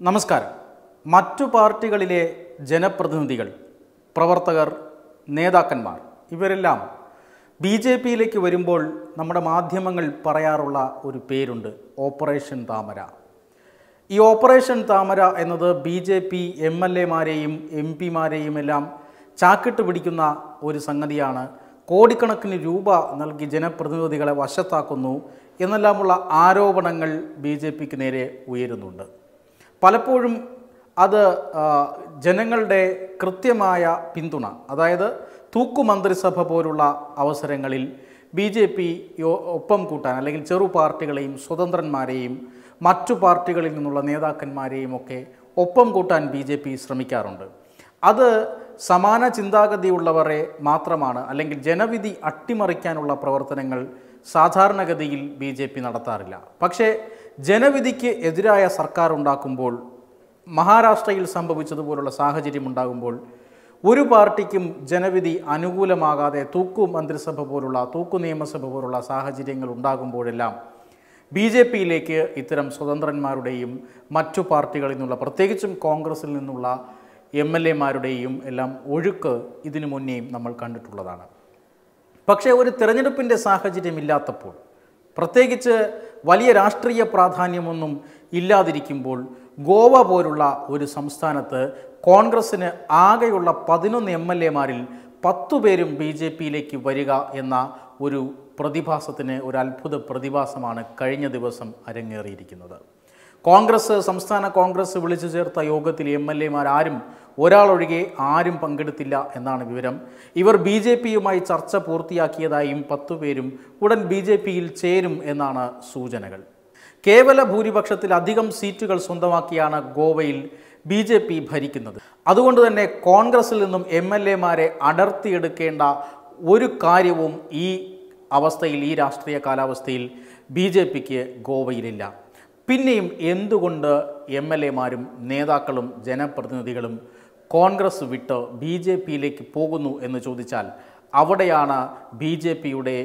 നമസ്കാരം മറ്റു പാർട്ടികളിലെ ജനപ്രതിനിധികൾ പ്രവർത്തകർ നേതാക്കന്മാർ ഇവരെല്ലാം ബി ജെ പിയിലേക്ക് വരുമ്പോൾ നമ്മുടെ മാധ്യമങ്ങൾ പറയാറുള്ള ഒരു പേരുണ്ട് ഓപ്പറേഷൻ താമര ഈ ഓപ്പറേഷൻ താമര എന്നത് B J P M L എമാരെയും എം പിമാരെയും എല്ലാം ചാക്കിട്ട് പിടിക്കുന്ന ഒരു സംഗതിയാണ് കോടിക്കണക്കിന് രൂപ നൽകി ജനപ്രതിനിധികളെ വശത്താക്കുന്നു എന്നെല്ലാമുള്ള ആരോപണങ്ങൾ ബി ജെ പിക്ക് നേരെ ഉയരുന്നുണ്ട് പലപ്പോഴും അത് ആ, ജനങ്ങളുടെ കൃത്യമായ പിന്തുണ അതായത് തൂക്കുമന്ത്രിസഭ പോലുള്ള അവസരങ്ങളിൽ ബി ജെ പി ഒപ്പം കൂട്ടാൻ അല്ലെങ്കിൽ ചെറു പാർട്ടികളെയും സ്വതന്ത്രന്മാരെയും മറ്റു പാർട്ടികളിൽ നിന്നുള്ള നേതാക്കന്മാരെയും ഒക്കെ ഒപ്പം കൂട്ടാൻ ബി ജെ പി ശ്രമിക്കാറുണ്ട് അത് സമാന ചിന്താഗതിയുള്ളവരെ മാത്രമാണ് അല്ലെങ്കിൽ ജനവിധി അട്ടിമറിക്കാനുള്ള പ്രവർത്തനങ്ങൾ സാധാരണഗതിയിൽ ബി ജെ പി നടത്താറില്ല പക്ഷേ ജനവിധിക്ക് എതിരായ സർക്കാർ ഉണ്ടാക്കുമ്പോൾ മഹാരാഷ്ട്രയിൽ സംഭവിച്ചതുപോലുള്ള സാഹചര്യം ഉണ്ടാകുമ്പോൾ ഒരു പാർട്ടിക്കും ജനവിധി അനുകൂലമാകാതെ തൂക്കു മന്ത്രിസഭ പോലുള്ള തൂക്കു നിയമസഭ പോലുള്ള സാഹചര്യങ്ങൾ ഉണ്ടാകുമ്പോഴെല്ലാം ബി ജെ പിയിലേക്ക് ഇത്തരം സ്വതന്ത്രന്മാരുടെയും മറ്റു പാർട്ടികളിൽ നിന്നുള്ള പ്രത്യേകിച്ചും കോൺഗ്രസിൽ നിന്നുള്ള എം എൽ എമാരുടെയും എല്ലാം ഒഴുക്ക് ഇതിനു മുന്നേയും നമ്മൾ കണ്ടിട്ടുള്ളതാണ് പക്ഷേ ഒരു തിരഞ്ഞെടുപ്പിൻ്റെ സാഹചര്യം ഇല്ലാത്തപ്പോൾ പ്രത്യേകിച്ച് വലിയ രാഷ്ട്രീയ പ്രാധാന്യമൊന്നും ഇല്ലാതിരിക്കുമ്പോൾ ഗോവ പോലുള്ള ഒരു സംസ്ഥാനത്ത് കോൺഗ്രസ്സിന് ആകെയുള്ള പതിനൊന്ന് എം എൽ എമാരിൽ പത്തു പേരും ബി ജെ പിയിലേക്ക് വരിക എന്ന ഒരു പ്രതിഭാസത്തിന് ഒരു അത്ഭുത പ്രതിഭാസമാണ് കഴിഞ്ഞ ദിവസം അരങ്ങേറിയിരിക്കുന്നത് കോൺഗ്രസ് സംസ്ഥാന കോൺഗ്രസ് വിളിച്ചു ചേർത്ത യോഗത്തിൽ എം എൽ എമാർ ആരും ഒരാളൊഴികെ ആരും പങ്കെടുത്തില്ല എന്നാണ് വിവരം ഇവർ ബി ജെ പിയുമായി ചർച്ച പൂർത്തിയാക്കിയതായും പത്തുപേരും ഉടൻ ബി ജെ പിയിൽ ചേരും എന്നാണ് സൂചനകൾ കേവല ഭൂരിപക്ഷത്തിലധികം സീറ്റുകൾ സ്വന്തമാക്കിയാണ് ഗോവയിൽ ബി ജെ പി ഭരിക്കുന്നത് അതുകൊണ്ട് തന്നെ കോൺഗ്രസിൽ നിന്നും എം എൽ എമാരെ അടർത്തിയെടുക്കേണ്ട ഒരു കാര്യവും ഈ അവസ്ഥയിൽ ഈ രാഷ്ട്രീയ കാലാവസ്ഥയിൽ ബി ജെ പിക്ക് ഗോവയിലില്ല പിന്നെയും എന്തുകൊണ്ട് എം എൽ എമാരും നേതാക്കളും ജനപ്രതിനിധികളും കോൺഗ്രസ് വിട്ട് ബി ജെ പിയിലേക്ക് പോകുന്നു എന്ന് ചോദിച്ചാൽ അവിടെയാണ് ബി ജെ പിയുടെ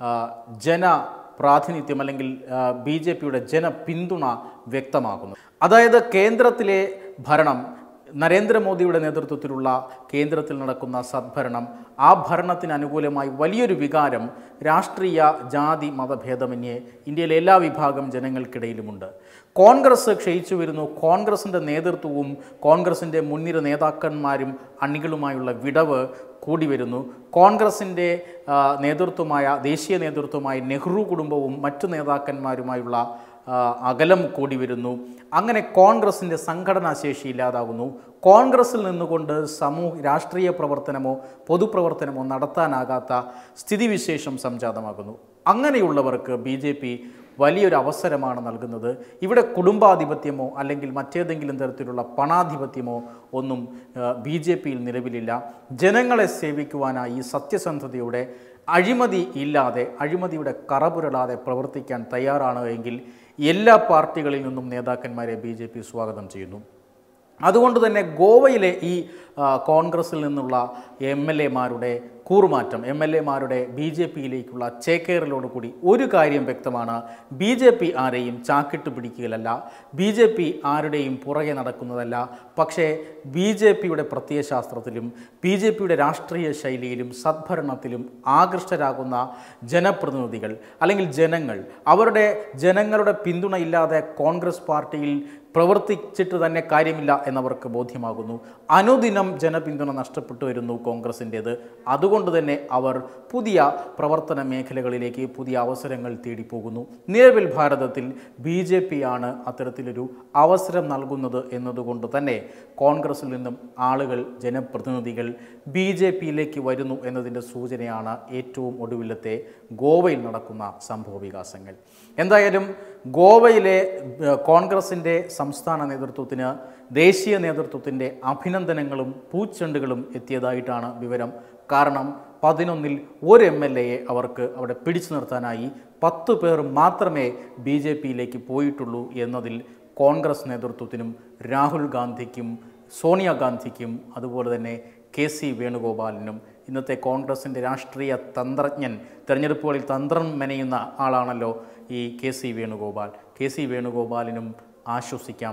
ജന പ്രാതിനിധ്യം അല്ലെങ്കിൽ ബി ജെ പിയുടെ ജനപിന്തുണ വ്യക്തമാകുന്നത് അതായത് കേന്ദ്രത്തിലെ ഭരണം നരേന്ദ്രമോദിയുടെ നേതൃത്വത്തിലുള്ള കേന്ദ്രത്തിൽ നടക്കുന്ന സദ്ഭരണം ആ ഭരണത്തിന് അനുകൂലമായി വലിയൊരു വികാരം രാഷ്ട്രീയ ജാതി മതഭേദമന്യേ ഇന്ത്യയിലെ എല്ലാ വിഭാഗം ജനങ്ങൾക്കിടയിലുമുണ്ട് കോൺഗ്രസ് ക്ഷയിച്ചു വരുന്നു കോൺഗ്രസിൻ്റെ നേതൃത്വവും കോൺഗ്രസിൻ്റെ മുൻനിര നേതാക്കന്മാരും അണികളുമായുള്ള വിടവ് കൂടി വരുന്നു കോൺഗ്രസിൻ്റെ ആ, നേതൃത്വമായ ദേശീയ നേതൃത്വമായ നെഹ്റു കുടുംബവും മറ്റു നേതാക്കന്മാരുമായുള്ള ആ, അകലം കൂടി വരുന്നു അങ്ങനെ കോൺഗ്രസിൻ്റെ സംഘടനാശേഷി ഇല്ലാതാകുന്നു കോൺഗ്രസിൽ നിന്നുകൊണ്ട് സമൂഹ രാഷ്ട്രീയ പ്രവർത്തനമോ പൊതുപ്രവർത്തനമോ നടത്താനാകാത്ത സ്ഥിതിവിശേഷം സംജാതമാകുന്നു അങ്ങനെയുള്ളവർക്ക് ബി ജെ പി വലിയൊരു അവസരമാണ് നൽകുന്നത് ഇവിടെ കുടുംബാധിപത്യമോ അല്ലെങ്കിൽ മറ്റേതെങ്കിലും തരത്തിലുള്ള പണാധിപത്യമോ ഒന്നും ബി ജെ പിയിൽ നിലവിലില്ല ജനങ്ങളെ സേവിക്കുവാനായി സത്യസന്ധതയുടെ അഴിമതി ഇല്ലാതെ അഴിമതിയുടെ കറപുരളാതെ പ്രവർത്തിക്കാൻ തയ്യാറാണ് എങ്കിൽ എല്ലാ പാർട്ടികളിൽ നിന്നും നേതാക്കന്മാരെ ബി ജെ പി സ്വാഗതം ചെയ്യുന്നു അതുകൊണ്ട് തന്നെ ഗോവയിലെ ഈ ആ, കോൺഗ്രസിൽ നിന്നുള്ള എം എൽ എമാരുടെ കൂറുമാറ്റം എം എൽ എമാരുടെ ബി ജെ പിയിലേക്കുള്ള ചേക്കേറലോടുകൂടി ഒരു കാര്യം വ്യക്തമാണ് ബി ജെ പി ആരെയും ചാക്കിട്ട് പിടിക്കുകയല്ല ബി ജെ പി ആരുടെയും പുറകെ നടക്കുന്നതല്ല പക്ഷേ ബി ജെ പിയുടെ പ്രത്യയശാസ്ത്രത്തിലും ബി ജെ പിയുടെ രാഷ്ട്രീയ ശൈലിയിലും സദ്ഭരണത്തിലും ആകൃഷ്ടരാകുന്ന ജനപ്രതിനിധികൾ അല്ലെങ്കിൽ ജനങ്ങൾ അവരുടെ ജനങ്ങളുടെ പിന്തുണയില്ലാതെ കോൺഗ്രസ് പാർട്ടിയിൽ പ്രവർത്തിച്ചിട്ട് തന്നെ കാര്യമില്ല എന്നവർക്ക് ബോധ്യമാകുന്നു അനുദിനം ജനപിന്തുണ നഷ്ടപ്പെട്ടു വരുന്നു കോൺഗ്രസിൻ്റേത് അതുകൊണ്ട് തന്നെ അവർ പുതിയ പ്രവർത്തന മേഖലകളിലേക്ക് പുതിയ അവസരങ്ങൾ തേടിപ്പോകുന്നു നിലവിൽ ഭാരതത്തിൽ ബി ജെ പി ആണ് അത്തരത്തിലൊരു അവസരം നൽകുന്നത് എന്നതുകൊണ്ട് തന്നെ കോൺഗ്രസിൽ നിന്നും ആളുകൾ ജനപ്രതിനിധികൾ ബി ജെ പിയിലേക്ക് വരുന്നു എന്നതിൻ്റെ സൂചനയാണ് ഏറ്റവും ഒടുവിലത്തെ ഗോവയിൽ നടക്കുന്ന സംഭവ വികാസങ്ങൾ എന്തായാലും ഗോവയിലെ ഏഹ്, കോൺഗ്രസിൻ്റെ സംസ്ഥാന നേതൃത്വത്തിന് ദേശീയ നേതൃത്വത്തിൻ്റെ അഭിനന്ദനങ്ങളും പൂച്ചെണ്ടുകളും എത്തിയതായിട്ടാണ് വിവരം കാരണം പതിനൊന്നിൽ ഒരു എം എൽ എയെ അവർക്ക് അവിടെ പിടിച്ചു നിർത്താനായി പത്ത് പേർ മാത്രമേ ബി ജെ പിയിലേക്ക് പോയിട്ടുള്ളൂ എന്നതിൽ കോൺഗ്രസ് നേതൃത്വത്തിനും രാഹുൽ ഗാന്ധിക്കും സോണിയാഗാന്ധിക്കും അതുപോലെ തന്നെ കെ സി വേണുഗോപാലിനും ഇന്നത്തെ കോൺഗ്രസിൻ്റെ രാഷ്ട്രീയ തന്ത്രജ്ഞൻ തെരഞ്ഞെടുപ്പുകളിൽ തന്ത്രം മെനയുന്ന ആളാണല്ലോ ഈ K C Venugopal K C വേണുഗോപാലിനും ആശ്വസിക്കാം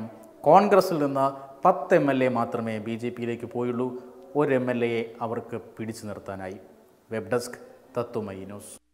കോൺഗ്രസിൽ നിന്ന് പത്ത് എം എൽ എ മാത്രമേ ബി ജെ പിയിലേക്ക് പോയുള്ളൂ ഒരു എം എൽ എയെ അവർക്ക് പിടിച്ചു നിർത്താനായി വെബ് ഡെസ്ക് തത്വമയി ന്യൂസ്